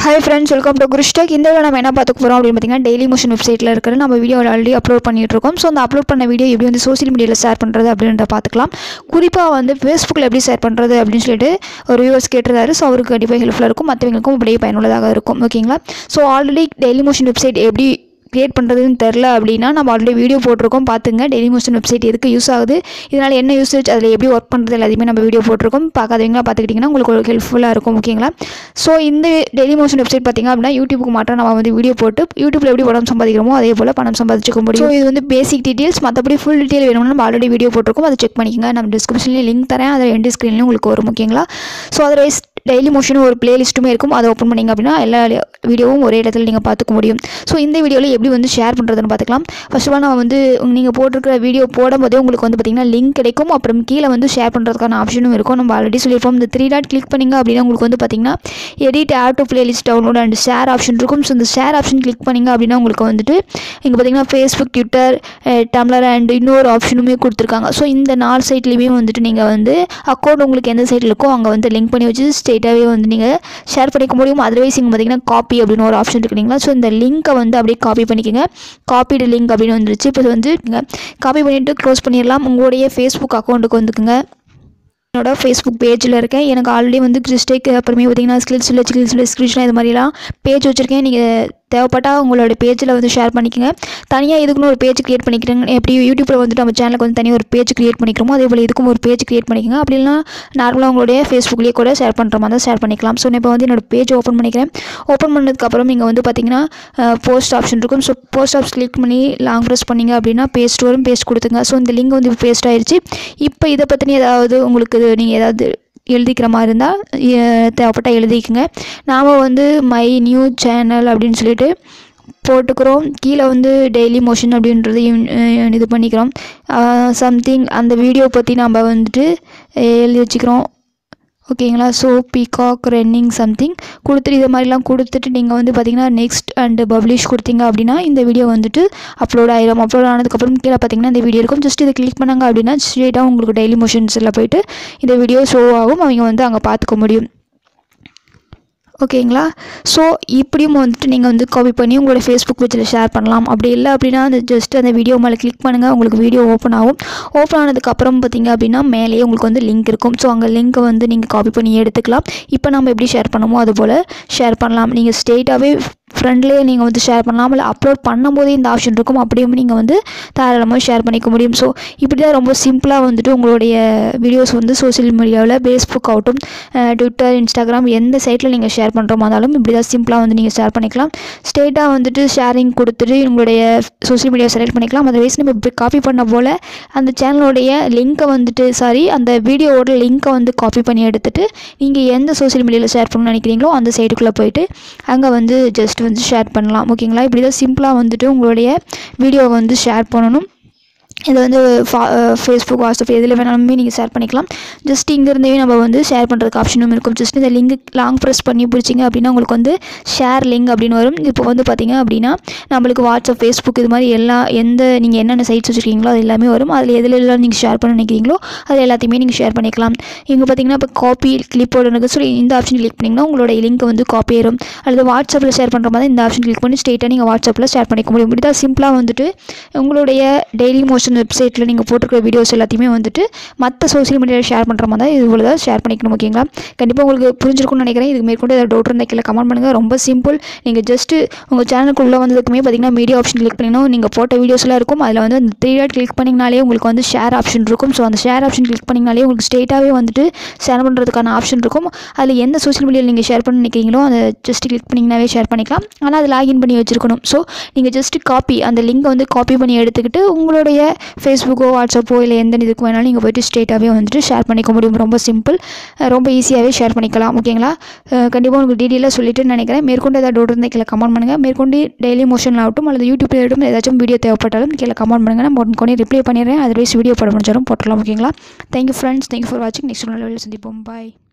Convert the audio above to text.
hi friends welcome to குருஷ்டெக் இந்த video நம்ம என்ன பார்த்துக்க போகிறோம் அப்படின்னு பார்த்தீங்கன்னா டெய்லி மோஷன் வெப்சைட்டில் இருக்கிற நம்ம வீடியோ ஆல்ரெடி அப்லோட் பண்ணிட்டு இருக்கோம் ஸோ அந்த அப்லோட் பண்ண வீடியோ எப்படி வந்து சோஷியல் மீடியாவில் ஷேர் பண்ணுறது அப்படின்றத பார்த்துக்கலாம் குறிப்பாக வந்து ஃபேஸ்புக்கில் எப்படி ஷேர் பண்ணுறது அப்படின்னு சொல்லிட்டு ஒரு வியூவர்ஸ் கேட்டிருந்தாரு ஸோ அவருக்கு கண்டிப்பாக ஹெல்ப்ஃபுல்லாக இருக்கும் மற்றவங்களுக்கும் அப்படியே பயனுள்ளதாக இருக்கும் ஓகேங்களா so already Dailymotion website எப்படி க்ரியேட் பண்ணுறதுன்னு தெரில அப்படின்னா நம்ம ஆல்ரெடி வீடியோ போட்டிருக்கோம் பார்த்துங்க டெய்லி மோஷன் வெப்சைட் எதுக்கு யூஸ் ஆகுது இதனால் என்ன யூசேஜ் அதில் எப்படி ஒர்க் பண்ணுறது எல்லாத்தையுமே நம்ம வீடியோ போட்டிருக்கோம் பார்க்காதவங்க பார்த்துக்கிட்டிங்கன்னா உங்களுக்கு ஒரு ஹெல்ப்ஃபுல்லாக இருக்கும் ஓகேங்களா ஸோ இந்த டெய்லி மோஷன் வெப்சைட் பார்த்திங்க அப்படின்னா யூடியூப்புக்கு மாற்றம் நம்ம வந்து வீடியோ போட்டு யூடியூப்பில் எப்படி பணம் சம்பாதிக்கிறோமோ அதே போல் பணம் சம்பாதிச்சிக்க முடியும் ஸோ இது வந்து பேசிக் டீட்டெயில்ஸ் மற்றபடி ஃபுல் டீட்டெயில் வேணும்னா நம்ம ஆல்ரெடி வீடியோ போட்டிருக்கோம் அதை செக் பண்ணிக்கோங்க நம்ம டிஸ்கிரிப்ஷன்லேயும் லிங்க் தரேன் அதில் எண்டு ஸ்க்ரீன்லேயும் உங்களுக்கு வரும் ஓகேங்களா ஸோ அதர்வைஸ் டெய்லி மோஷனும் ஒரு பிளேலிஸ்ட்டுமே இருக்கும் அதை ஓப்பன் பண்ணிங்க அப்படின்னா எல்லா வீடியோவும் ஒரே இடத்துல நீங்கள் பார்த்துக்க முடியும் ஸோ இந்த வீடியோவில் எப்படி வந்து ஷேர் பண்ணுறதுன்னு பார்த்துக்கலாம் ஃபர்ஸ்ட் ஆஃப் ஆல் நான் வந்து நீங்கள் போட்டிருக்கிற வீடியோ போடும்போதே உங்களுக்கு வந்து பார்த்திங்கன்னா லிங்க் கிடைக்கும் அப்புறம் கீழே வந்து ஷேர் பண்ணுறதுக்கான ஆப்ஷனும் இருக்கும் நம்ம ஆல்ரெடி சொல்லியிருப்போம் இந்த த்ரீ டாட் கிளிக் பண்ணிங்க அப்படின்னா உங்களுக்கு வந்து பார்த்திங்கன்னா edit add to playlist download and share option இருக்கும் ஸோ இந்த ஷேர் ஆப்ஷன் கிளிக் பண்ணிங்க அப்படின்னா உங்களுக்கு வந்துட்டு இங்கே பார்த்திங்கன்னா ஃபேஸ்புக் ட்விட்டர் டம்ளர் அண்ட் இன்னொரு ஆப்ஷனுமே கொடுத்துருக்காங்க ஸோ இந்த நாலு சைட்லேயுமே வந்துட்டு நீங்கள் வந்து அக்கௌண்ட் உங்களுக்கு எந்த சைட்டில் இருக்கோ அங்கே வந்து லிங்க் பண்ணி வச்சு ஸ்ட்ரெயிட்டாகவே வந்து நீங்கள் ஷேர் பண்ணிக்க முடியும் அதர்வைஸ் இங்கே பார்த்தீங்கன்னா காப்பி அப்படின்னு ஒரு ஆப்ஷன் இருக்குங்களா ஸோ இந்த லிங்க்கை வந்து அப்படியே காப்பி பண்ணிக்கோங்க காப்பிடு லிங்க் அப்படின்னு வந்துருச்சு இப்போ வந்து நீங்கள் காப்பி பண்ணிவிட்டு க்ளோஸ் பண்ணிடலாம் உங்களுடைய ஃபேஸ்புக் அக்கௌண்ட்டுக்கு வந்துக்குங்க என்னோட ஃபேஸ்புக் பேஜில் இருக்கேன் எனக்கு ஆல்ரெடி வந்து கிறிஸ்டேக் அப்புறமே பார்த்தீங்கன்னா ஸ்கில்ஸ் இல்லை ஸ்கில்ஸ் இல்லை ஸ்கிரிப்ஷன் இது மாதிரிலாம் பேஜ் வச்சுருக்கேன் நீங்கள் தேவைப்பட்டால் உங்களோட பேஜில் வந்து ஷேர் பண்ணிக்கோங்க தனியாக இதுக்குன்னு ஒரு பேஜ் க்ரியேட் பண்ணிக்கிறேங்க எப்படி யூடியூப்பில் வந்து நம்ம சேனலுக்கு வந்து தனியாக ஒரு பேஜ் க்ரியேட் பண்ணிக்கிறோமோ அதே போல் இதுக்கும் ஒரு பேஜ் க்ரியேட் பண்ணிக்கோங்க அப்படி இல்லைனா நார்மலாக உங்களுடைய ஃபேஸ்புக்லேயே கூட ஷேர் பண்ணுற மாதிரி தான் ஷேர் பண்ணிக்கலாம் ஸோ நான் இப்போ வந்து என்னோட பேஜ் ஓப்பன் பண்ணிக்கிறேன் ஓப்பன் பண்ணதுக்கப்புறம் நீங்கள் வந்து பார்த்தீங்கன்னா போஸ்ட் ஆப்ஷன் இருக்கும் ஸோ போஸ்ட் ஆப்ஸ் கிளிக் பண்ணி லாங் ப்ரெஸ் பண்ணிங்க அப்படின்னா பேஸ்ட் வரும் பேஸ்ட் கொடுத்துங்க ஸோ இந்த லிங்க் வந்து பேஸ்ட் ஆயிடுச்சு இப்போ இதை பற்றின ஏதாவது உங்களுக்கு நீங்கள் ஏதாவது எழுதிக்கிற மாதிரி இருந்தால் தேவைப்பட்டால் எழுதிக்கங்க நாம் வந்து மை நியூ சேனல் அப்படின்னு சொல்லிட்டு போட்டுக்கிறோம் கீழே வந்து டெய்லி மோஷன் அப்படின்றதையும் இது பண்ணிக்கிறோம் சம்திங் அந்த வீடியோ பற்றி நம்ம வந்துட்டு எழுதி வச்சுக்கிறோம் ஓகேங்களா ஸோ பீகாக் ரன்னிங் சம்திங் கொடுத்துட்டு இது மாதிரிலாம் கொடுத்துட்டு நீங்கள் வந்து பார்த்தீங்கன்னா நெக்ஸ்ட் அண்டு பப்ளிஷ் கொடுத்தீங்க அப்படின்னா இந்த வீடியோ வந்துட்டு அப்லோட் ஆயிரும் அப்லோட் ஆனதுக்கப்புறம் கீழே பார்த்தீங்கன்னா இந்த வீடியோ இருக்கும் ஜஸ்ட் இதை கிளிக் பண்ணாங்க அப்படின்னா ஸ்ட்ரெயிட்டாக உங்களுக்கு டெய்லி மோஷன்ஸில் போயிட்டு இந்த வீடியோ ஷோ ஆகும் அவங்க வந்து அங்கே பார்த்துக்க முடியும் ஓகேங்களா ஸோ இப்படியும் வந்துட்டு நீங்கள் வந்து காப்பி பண்ணி உங்களோட ஃபேஸ்புக் பேஜில் ஷேர் பண்ணலாம் அப்படி இல்லை அப்படின்னா அந்த ஜஸ்ட் அந்த வீடியோ மேலே கிளிக் பண்ணுங்கள் உங்களுக்கு வீடியோ ஓப்பன் ஆகும் ஓப்பன் ஆனதுக்கப்புறம் பார்த்தீங்க அப்படின்னா மேலேயே உங்களுக்கு வந்து லிங்க் இருக்கும் ஸோ அங்கே லிங்க்கை வந்து நீங்கள் காப்பி பண்ணி எடுத்துக்கலாம் இப்போ நம்ம எப்படி ஷேர் பண்ணமோ அது போல் ஷேர் பண்ணலாம் நீங்கள் ஸ்ட்ரெயிட்டாகவே ஃப்ரெண்ட்லேயே நீங்கள் வந்து ஷேர் பண்ணலாம் இல்லை அப்லோட் பண்ணும்போதே இந்த ஆப்ஷன் இருக்கும் அப்படியும் நீங்கள் வந்து தாராளமாக ஷேர் பண்ணிக்க முடியும் ஸோ இப்படி தான் ரொம்ப சிம்பிளாக வந்துட்டு உங்களுடைய வீடியோஸ் வந்து சோஷியல் மீடியாவில் ஃபேஸ்புக் ஆகட்டும் ட்விட்டர் இன்ஸ்டாகிராம் எந்த சைட்டில் நீங்கள் ஷேர் பண்ணுற இருந்தாலும் இப்படி தான் சிம்பிளாக வந்து நீங்கள் ஷேர் பண்ணிக்கலாம் ஸ்ட்ரெயிட்டாக வந்துட்டு ஷேரிங் கொடுத்துட்டு உங்களுடைய சோஷியல் மீடியா செலக்ட் பண்ணிக்கலாம் அதர்வைஸ் நம்ம இப்படி காப்பி பண்ண போல் அந்த சேனலோடைய லிங்க்கை வந்துட்டு சாரி அந்த வீடியோவோட லிங்க்கை வந்து காப்பி பண்ணி எடுத்துகிட்டு நீங்கள் எந்த சோஷியல் மீடியாவில் ஷேர் பண்ணணும்னு நினைக்கிறீங்களோ அந்த சைட்டுக்குள்ளே போயிட்டு அங்கே வந்து ஜஸ்ட் வந்து ஷேர் பண்ணலாம் ஓகேங்களா இப்படி தான் சிம்பிளாக வந்துட்டு உங்களுடைய வீடியோவை வந்து ஷேர் பண்ணணும் இது வந்து ஃபா ஃபேஸ்புக் வாட்ஸ்அப் எதில் வேணாலுமே நீங்கள் ஷேர் பண்ணிக்கலாம் ஜஸ்ட் இங்கேருந்தே நம்ம வந்து ஷேர் பண்ணுறதுக்கு ஆப்ஷனும் இருக்கும் ஜஸ்ட் இந்த லிங்க் லாங் ப்ரெஸ் பண்ணி பிடிச்சிங்க அப்படின்னா உங்களுக்கு வந்து ஷேர் லிங்க் அப்படின்னு வரும் இப்போ வந்து பார்த்திங்க அப்படின்னா நம்மளுக்கு வாட்ஸ்அப் ஃபேஸ்புக் இது மாதிரி எல்லா எந்த நீங்கள் என்னென்ன சைட்ஸ் வச்சுருக்கீங்களோ அது எல்லாமே வரும் அதில் எதில் எல்லாம் நீங்கள் ஷேர் பண்ண நினைக்கிறீங்களோ அது எல்லாத்தையுமே நீங்கள் ஷேர் பண்ணிக்கலாம் இங்கே பார்த்தீங்கன்னா இப்போ காப்பி கிளிப்போட இருக்குது சொல்லி இந்த ஆப்ஷன் கிளிக் பண்ணிங்கன்னா உங்களோட லிங்க் வந்து காப்பி ஆயிரும் அல்லது வாட்ஸ்அப்பில் ஷேர் பண்ணுற மாதிரி இந்த ஆப்ஷன் கிளிக் பண்ணி ஸ்ட்ரெயிட்டாக நீங்கள் வாட்ஸ்அப்பில் ஷேர் பண்ணிக்க முடியும் இப்படி தான் சிம்பிளாக வந்துட்டு உங்களுடைய டெய்லி மோஷன் வெப்சைட்டில் நீங்கள் போட்டிருக்கிற வீடியோஸ் எல்லாத்தையுமே வந்துட்டு மற்ற சோஷியல் மீடியாவில் ஷேர் பண்ணுற மாதிரி தான் இது போல் தான் ஷேர் பண்ணிக்கணும் ஓகேங்களா கண்டிப்பாக உங்களுக்கு புரிஞ்சிருக்கும்னு நினைக்கிறேன் இதுக்கு மேற்கொண்டு ஏதாவது டவுட் இருந்தால் கீழே கமெண்ட் பண்ணுங்கள் ரொம்ப சிம்பிள் நீங்கள் ஜஸ்ட்டு உங்கள் சேனலுக்குள்ளே வந்ததுக்குமே பார்த்தீங்கன்னா மீடியா ஆப்ஷன் கிளிக் பண்ணிங்கன்னா நீங்கள் போட்ட வீடியோஸ்லாம் இருக்கும் அதில் வந்து அந்த த்ரீ டாட் கிளிக் பண்ணிங்கனாலே உங்களுக்கு வந்து ஷேர் ஆப்ஷன் இருக்கும் ஸோ அந்த ஷேர் ஆப்ஷன் கிளிக் பண்ணிங்கனாலே உங்களுக்கு ஸ்ட்ரெயிட்டாகவே வந்துட்டு ஷேர் பண்ணுறதுக்கான ஆப்ஷன் இருக்கும் அதில் எந்த சோஷியல் மீடியாவில் நீங்கள் ஷேர் பண்ண நினைக்கிறீங்களோ அதை ஜஸ்ட் கிளிக் பண்ணிங்கனாவே ஷேர் பண்ணிக்கலாம் ஆனால் அது லாகின் பண்ணி வச்சுருக்கணும் ஸோ நீங்கள் ஜஸ்ட்டு காப்பி அந்த லிங்கை வந்து காப்பி பண்ணி எடுத்துக்கிட்டு உங்களுடைய ஃபேஸ்புக்கோ வாட்ஸ்அப்போ இல்லை எந்த இதுக்கு வேணாலும் நீங்கள் போய்ட்டு ஸ்ட்ரெயிட்டாகவே வந்துட்டு ஷேர் பண்ணிக்க முடியும் ரொம்ப சிம்பிள் ரொம்ப ஈஸியாகவே ஷேர் பண்ணிக்கலாம் ஓகேங்களா கண்டிப்பாக உங்களுக்கு டீட்டெயிலாக சொல்லிட்டு நினைக்கிறேன் மேற்கொண்டு ஏதாவது டவுட் இருந்தால் கீழே கமெண்ட் பண்ணுங்கள் மேற்கொண்டு டெய்லி மோஷன் ஆகட்டும் அல்லது யூடியூப்ல ஆகட்டும் ஏதாச்சும் வீடியோ தேவைப்பட்டாலும் கீழே கமெண்ட் பண்ணுங்கள் நான் உடனே ரிப்ளை பண்ணிடுறேன் அதர்வைஸ் வீடியோ போட முடிஞ்சாலும் போட்டலாம் ஓகேங்களா தேங்க்யூ ஃப்ரெண்ட்ஸ் தேங்க்யூ ஃபார் வாட்சிங் நெக்ஸ்ட் நல்ல சந்திப்போம் பாய்